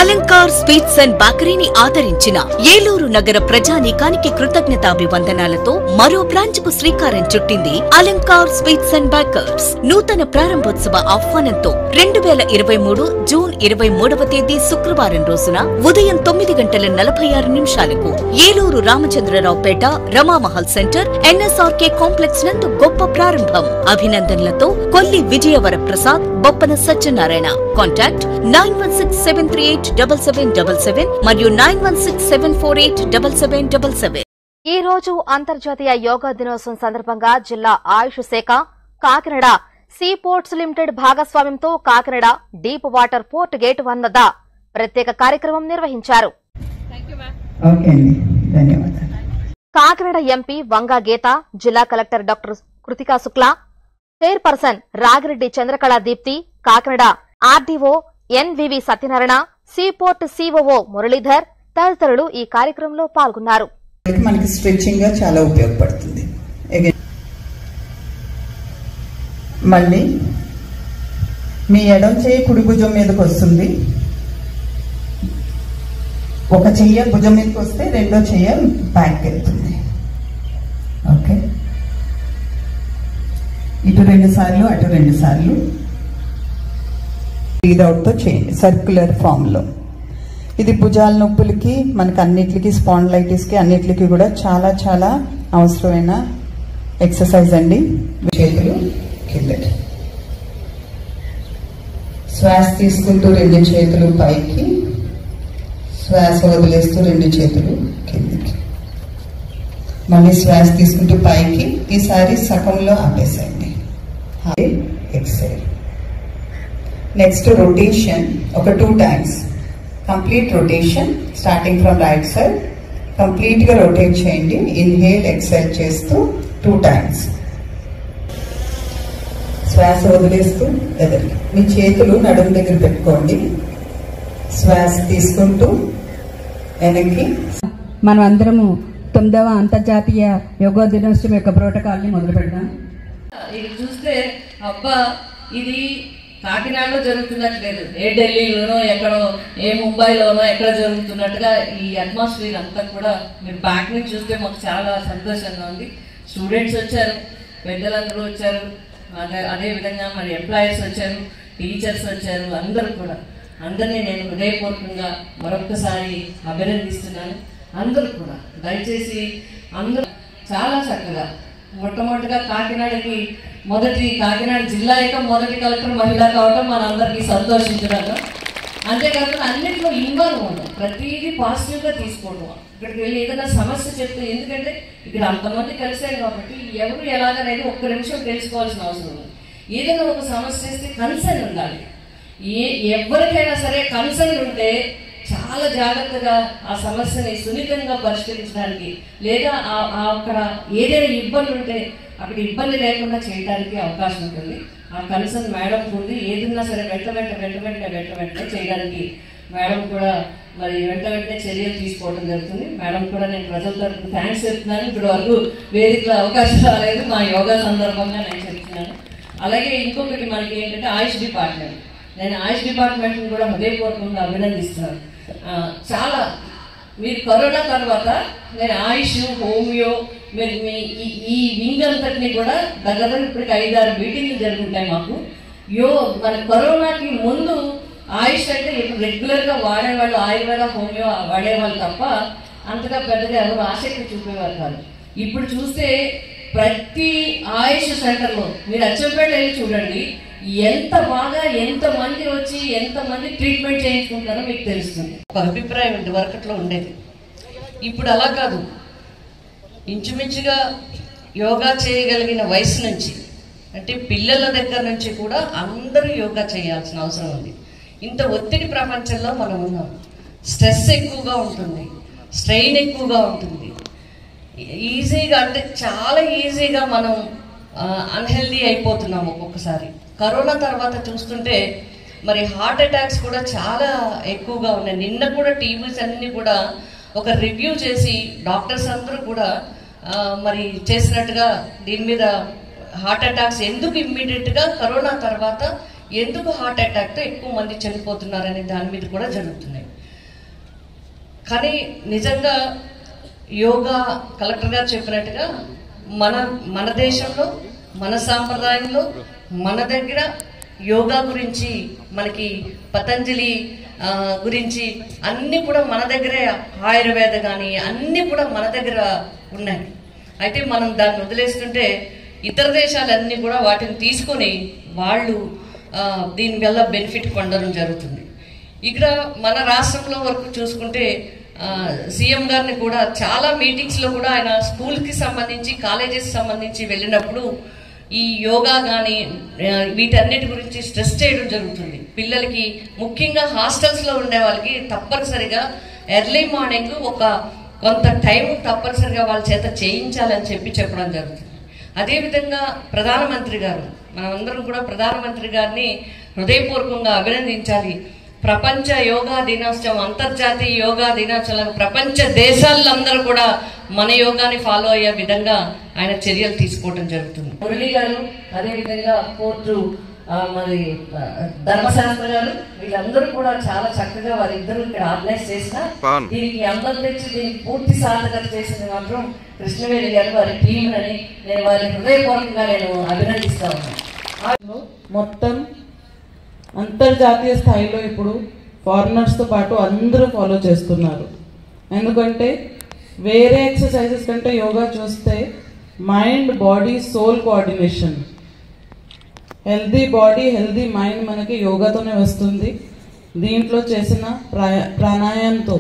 Alankar sweets and బేకరీని ఆదరించిన ఏలూరు నగర ప్రజానీకానికి కృతజ్ఞతాభివందనాలతో మరో బ్రాంచ్ కు శ్రీకారం చుట్టింది అలంకార్ స్వీట్స్ అండ్ బేకర్స్ నూతన ప్రారంభోత్సవ ఆహ్వానంతో రెండు వేల ఇరవై మూడు జూన్ ఇరవై మూడవ తేదీ శుక్రవారం రోజున ఉదయం తొమ్మిది గంటల నలభై ఆరు నిమిషాలకు Eluru Ramachandraraopeta Ramamahal centre NSRK complex నందు గొప్ప ప్రారంభం అభినందనలతో Kolli Vijayavara Prasad Boppana Satyanarayana contact nine one six seven three eight double seven double seven మరియు nine one six seven four eight double seven double seven ఈ రోజు అంతర్జాతీయ యోగా దినోత్సవం సందర్భంగా జిల్లా ఆయుష్ శాఖ కాకినాడ సీ పోర్ట్స్ లిమిటెడ్ భాగస్వామ్యంతో Kakinada deep water port gate one వద్ద ప్రత్యేక కార్యక్రమం నిర్వహించారు ఓకే అండి ధన్యవాదాలు కాకినాడ ఎంపీ వంగా గీత జిల్లా collector doctor Krithika Shukla chairperson Ragireddy Chandrakala Deepthi Kakinada RDO NVV Satyanarayana seaport COO Muralidhar తదితరులు ఈ కార్యక్రమంలో పాల్గొన్నారు మనకి స్ట్రెచ్చింగ్ గా చాలా ఉపయోగపడుతుంది Again. మళ్ళీ మీ ఎడం చేయి కుడి భుజం మీదకి వస్తుంది ఒక చెయ్య భుజం మీదకి వస్తే రెండో చెయ్య బ్యాక్ వెళ్తుంది ఓకే ఇటు రెండు సార్లు అటు రెండు సార్లు బ్రీద్ అవుట్తో చేయండి సర్క్యులర్ ఫామ్లో ఇది భుజాల నొప్పులకి మనకి అన్నిటికి స్పాండ్లైటిస్కి అన్నిటికి కూడా చాలా చాలా అవసరమైన ఎక్సర్సైజ్ అండి చేతులు కిందకి శ్వాస తీసుకుంటూ రెండు చేతులు పైకి శ్వాస వదిలేస్తూ రెండు చేతులు కిందకి మళ్ళీ శ్వాస తీసుకుంటూ పైకి ఈసారి సగంలో ఆపేసేయండి ఎక్సైల్ నెక్స్ట్ రొటేషన్ ఒక two times complete rotation starting from right side complete గా రొటేట్ చేయండి ఇన్హేల్ ఎక్సైల్ చేస్తూ టూ టైమ్స్ శ్వాస వదిలేస్తూ ఎదరికి మీ చేతులు నడుము దగ్గర పెట్టుకోండి శ్వాస తీసుకుంటూ వెనక్కి మనం అందరము తొమ్మిదవ అంతర్జాతీయ యోగా దినోత్సవం యొక్క ప్రోటోకాల్ని మొదలు పెడదాం ఇది చూస్తే అబ్బా ఇది కాకినాడలో జరుగుతున్నట్లేదు ఏ ఢిల్లీలోనో ఎక్కడో ఏ ముంబైలోనో ఎక్కడ జరుగుతున్నట్టుగా ఈ అట్మాస్ఫియర్ అంతా కూడా మీరు బ్యాక్ నుంచి చూస్తే మాకు చాలా సంతోషంగా ఉంది స్టూడెంట్స్ వచ్చారు పెద్దలందరూ వచ్చారు అదే అదే విధంగా మరి ఎంప్లాయీస్ వచ్చారు టీచర్స్ వచ్చారు అందరూ కూడా అందరినీ నేను హృదయపూర్వకంగా మరొకసారి అభినందిస్తున్నాను అందరూ కూడా దయచేసి అందరూ చాలా చక్కగా మొట్టమొదటిగా కాకినాడకి మొదటి కాకినాడ జిల్లా యొక్క మొదటి కలెక్టర్ మహిళ కావటం మనందరికీ సంతోషించడం అంతేకాకుండా అన్నింటిలో ఇన్వాల్వ్ అవ్వడం ప్రతిదీ పాజిటివ్గా తీసుకోవడం ఇక్కడికి వెళ్ళి ఏదైనా సమస్య చెప్తే ఎందుకంటే ఇక్కడ అంతమంది కలిసారు కాబట్టి ఎవరు ఎలాగనేది ఒక్క నిమిషం తెలుసుకోవాల్సిన అవసరం ఉంది ఏదైనా ఒక సమస్య చేస్తే కన్సర్న్ ఉండాలి ఏ ఎవరికైనా సరే కన్సర్న్ ఉంటే చాలా జాగ్రత్తగా ఆ సమస్యని సున్నితంగా పరిష్కరించడానికి లేదా ఆ- ఆ అక్కడ ఏదైనా ఇబ్బంది ఉంటే అక్కడ ఇబ్బంది లేకుండా చేయడానికి అవకాశం ఉంటుంది ఆ కన్సర్న్ మేడం ఉంది ఏదన్నా సరే వెంట వెంట వెంట వెంటనే వెంట వెంటనే చేయడానికి మేడం కూడా మరి వెంట వెంటనే చర్యలు తీసుకోవడం జరుగుతుంది మేడం కూడా నేను ప్రజల తరఫున థ్యాంక్స్ చెప్తున్నాను ఇప్పుడు వరకు వేదికలో అవకాశం రాలేదు మా యోగా సందర్భంగా నేను చెప్తున్నాను అలాగే ఇంకొకటి మనకి ఏంటంటే ఆయుష్ డిపార్ట్మెంట్ నేను ఆయుష్ డిపార్ట్మెంట్ని కూడా హృదయపూర్వకంగా అభినందిస్తున్నాను ఆ, చాలా మీరు కరోనా తర్వాత నేను ఆయుష్ హోమియో మీరు మీ ఈ- ఈ వింగ్ అంతటిని కూడా దగ్గర దగ్గర ఇప్పటికి ఐదారు మీటింగ్లు జరుగుంటాయి మాకు యో మన కరోనాకి ముందు ఆయుష్ అంటే ఇప్పుడు రెగ్యులర్గా వాడేవాళ్ళు ఆయుర్వేద హోమియో వాడేవాళ్ళు తప్ప అంతగా పెద్దగా ఎవరు ఆసక్తి చూపేవారు కాదు ఇప్పుడు చూస్తే ప్రతి ఆయుష్ సెంటర్లో మీరు అచ్చంపేట వెళ్ళి చూడండి ఎంత బాగా ఎంత మంది వచ్చి ఎంత మంది ట్రీట్మెంట్ చేయించుకుంటారో మీకు తెలుస్తుంది ఒక అభిప్రాయం ఉంది వరకట్లో ఉండేది ఇప్పుడు అలా కాదు ఇంచుమించుగా యోగా చేయగలిగిన వయసు నుంచి అంటే పిల్లల దగ్గర నుంచి కూడా అందరూ యోగా చేయాల్సిన అవసరం ఉంది ఇంత ఒత్తిడి ప్రపంచంలో మనం ఉన్నాం స్ట్రెస్ ఎక్కువగా ఉంటుంది స్ట్రెయిన్ ఎక్కువగా ఉంటుంది ఈజీగా అంటే చాలా ఈజీగా మనం అన్హెల్దీ అయిపోతున్నాం ఒక్కొక్కసారి కరోనా తర్వాత చూస్తుంటే మరి హార్ట్ అటాక్స్ కూడా చాలా ఎక్కువగా ఉన్నాయి నిన్న కూడా టీవీస్ అన్ని కూడా ఒక రివ్యూ చేసి డాక్టర్స్ అందరూ కూడా ఆ, మరి చేసినట్టుగా దీని మీద హార్ట్ అటాక్స్ ఎందుకు ఇమ్మీడియట్గా కరోనా తర్వాత ఎందుకు హార్ట్ అటాక్తో ఎక్కువ మంది చనిపోతున్నారనే దాని మీద కూడా జరుగుతున్నాయి కానీ నిజంగా యోగా కలెక్టర్ గారు చెప్పినట్టుగా మన మన దేశంలో మన సాంప్రదాయంలో మన దగ్గర యోగా గురించి మనకి పతంజలి ఆ, గురించి అన్నీ కూడా మన దగ్గరే ఆయుర్వేద కానీ అన్నీ కూడా మన దగ్గర ఉన్నాయి అయితే మనం దాన్ని వదిలేస్తుంటే ఇతర దేశాలన్నీ కూడా వాటిని తీసుకొని వాళ్ళు ఆ, దీనివల్ల బెనిఫిట్ పొందడం జరుగుతుంది ఇక్కడ మన రాష్ట్రంలో వరకు చూసుకుంటే ఆ, సీఎం గారిని కూడా చాలా మీటింగ్స్ లో కూడా ఆయన స్కూల్ కి సంబంధించి కాలేజెస్ సంబంధించి వెళ్ళినప్పుడు ఈ యోగా కానీ వీటన్నిటి గురించి స్ట్రెస్ చేయడం జరుగుతుంది పిల్లలకి ముఖ్యంగా హాస్టల్స్ లో ఉండే వాళ్ళకి తప్పనిసరిగా ఎర్లీ మార్నింగ్ ఒక కొంత టైం తప్పనిసరిగా వాళ్ళ చేత చేయించాలని చెప్పి చెప్పడం జరుగుతుంది అదేవిధంగా ప్రధానమంత్రి గారు మనమందరం కూడా ప్రధానమంత్రి గారిని హృదయపూర్వకంగా అభినందించాలి ప్రపంచ యోగా దినోత్సవం అంతర్జాతీయ యోగా దినోత్సవం ప్రపంచ దేశాలందరూ కూడా మన యోగాని ఫాలో అయ్యే విధంగా ఆయన చర్యలు తీసుకోవడం జరుగుతుంది మురళి గారు అదేవిధంగా కోర్టు ఆ, మరి ఆ, ధర్మశాస్త్ర గారు వీళ్ళందరూ కూడా చాలా చక్కగా వారిద్దరూ ఇక్కడ ఆర్గనైజ్ చేసిన దీనికి అందరూ తెచ్చి దీనికి పూర్తి సాధకత చేసింది మాత్రం కృష్ణవేణి గారు వారి టీం అని నేను వారిని హృదయపూర్వకంగా నేను అభినందిస్తా ఉన్నాను మొత్తం అంతర్జాతీయ స్థాయిలో ఇప్పుడు ఫారినర్స్తో పాటు అందరూ ఫాలో చేస్తున్నారు ఎందుకంటే వేరే ఎక్సర్సైజెస్ కంటే యోగా చూస్తే mind body soul coordination healthy body healthy mind మనకి యోగాతోనే వస్తుంది దీంట్లో చేసిన ప్రాయ ప్రాణాయామంతో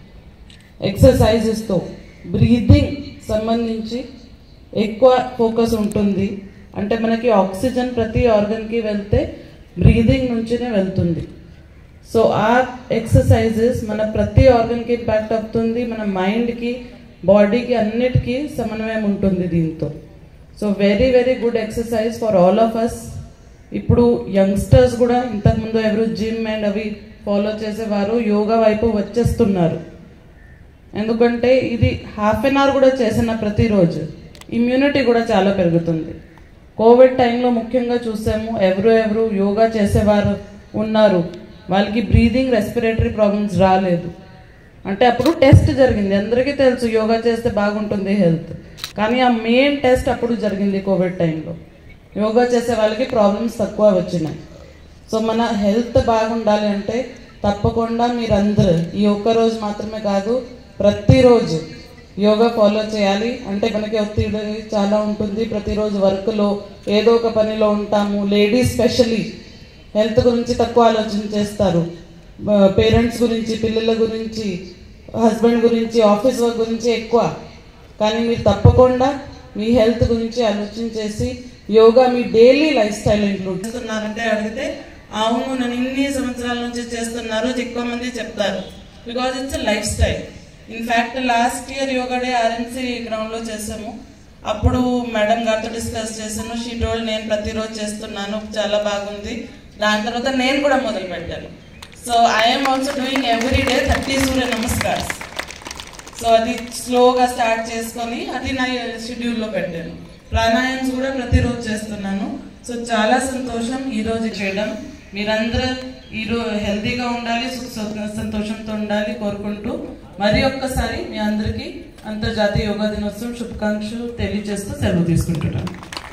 ఎక్సర్సైజెస్తో బ్రీదింగ్ సంబంధించి ఎక్కువ ఫోకస్ ఉంటుంది అంటే మనకి ఆక్సిజన్ ప్రతి ఆర్గన్కి వెళ్తే బ్రీదింగ్ నుంచినే వెళ్తుంది సో ఆ ఎక్సర్సైజెస్ మన ప్రతి ఆర్గన్కి ఇంపాక్ట్ అవుతుంది మన మైండ్కి బాడీకి అన్నిటికీ సమన్వయం ఉంటుంది దీంతో so very very good exercise for all of us ఇప్పుడు యంగ్స్టర్స్ కూడా ఇంతకుముందు ఎవరు జిమ్ అండ్ అవి ఫాలో చేసేవారు యోగా వైపు వచ్చేస్తున్నారు ఎందుకంటే ఇది హాఫ్ అన్ అవర్ కూడా చేసిన ప్రతిరోజు ఇమ్యూనిటీ కూడా చాలా పెరుగుతుంది కోవిడ్ టైంలో ముఖ్యంగా చూసాము ఎవరు ఎవరు యోగా చేసేవారు ఉన్నారు వాళ్ళకి బ్రీదింగ్ రెస్పిరేటరీ ప్రాబ్లమ్స్ రాలేదు అంటే అప్పుడు టెస్ట్ జరిగింది అందరికీ తెలుసు యోగా చేస్తే బాగుంటుంది హెల్త్ కానీ ఆ మెయిన్ టెస్ట్ అప్పుడు జరిగింది కోవిడ్ టైంలో యోగా చేసే వాళ్ళకి ప్రాబ్లమ్స్ తక్కువ వచ్చినాయి సో మన హెల్త్ బాగుండాలి అంటే తప్పకుండా మీరందరూ ఈ ఒక్క రోజు మాత్రమే కాదు ప్రతిరోజు యోగా ఫాలో చేయాలి అంటే మనకి ఒత్తిడి చాలా ఉంటుంది ప్రతిరోజు వర్క్లో ఏదో ఒక పనిలో ఉంటాము లేడీస్ స్పెషలీ హెల్త్ గురించి తక్కువ ఆలోచన చేస్తారు పేరెంట్స్ గురించి పిల్లల గురించి హస్బెండ్ గురించి ఆఫీస్ వర్క్ గురించి ఎక్కువ కానీ మీరు తప్పకుండా మీ హెల్త్ గురించి ఆలోచన చేసి యోగా మీ డైలీ లైఫ్ స్టైల్ ఇంక్లూడ్ చేస్తున్నారంటే అడిగితే అవును నేను ఇన్ని సంవత్సరాల నుంచి చేస్తున్నారు ఎక్కువ మంది చెప్తారు because it's lifestyle in fact last year yoga day RNC గ్రౌండ్లో చేసాము అప్పుడు మేడం గారితో డిస్కస్ చేశాను షీ టోల్డ్ నేను ప్రతిరోజు చేస్తున్నాను చాలా బాగుంది దాని తర్వాత నేను కూడా మొదలు పెట్టాను so I'm also doing every day thirty surya namaskars so అది స్లోగా స్టార్ట్ చేసుకొని అది నా షెడ్యూల్లో పెట్టాను ప్రాణాయామ్స్ కూడా ప్రతిరోజు చేస్తున్నాను సో చాలా సంతోషం ఈరోజు చేయడం మీరందరూ ఈరోజు హెల్తీగా ఉండాలి సుఖ సుఖ- సంతోషంతో ఉండాలి కోరుకుంటూ మరి ఒక్కసారి మీ అందరికీ అంతర్జాతీయ యోగా దినోత్సవం శుభాకాంక్షలు తెలియజేస్తూ సెలవు తీసుకుంటున్నాను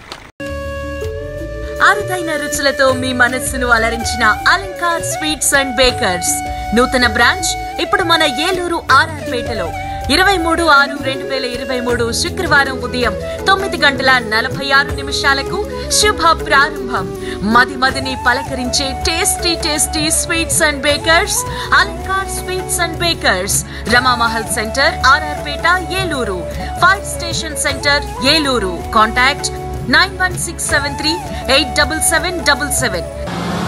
అరుదైన రుచులతో మీ మనస్సును అలరించిన అలంకార్ స్వీట్స్ అండ్ బేకర్స్ నూతన బ్రాంచ్ ఇప్పుడు మన ఏలూరు ఆర్ఆర్ పేటలో ఇరవై మూడు ఆరు రెండు వేల ఇరవై మూడు శుక్రవారం ఉదయం తొమ్మిది గంటల నలభై ఆరు నిమిషాలకు శుభ ప్రారంభం మది మదిని పలకరించే tasty tasty sweets and bakers Alankar sweets and bakers Ramamahal centre RR Peta Eluru fire station centre Eluru contact nine one six seven three eight double seven double seven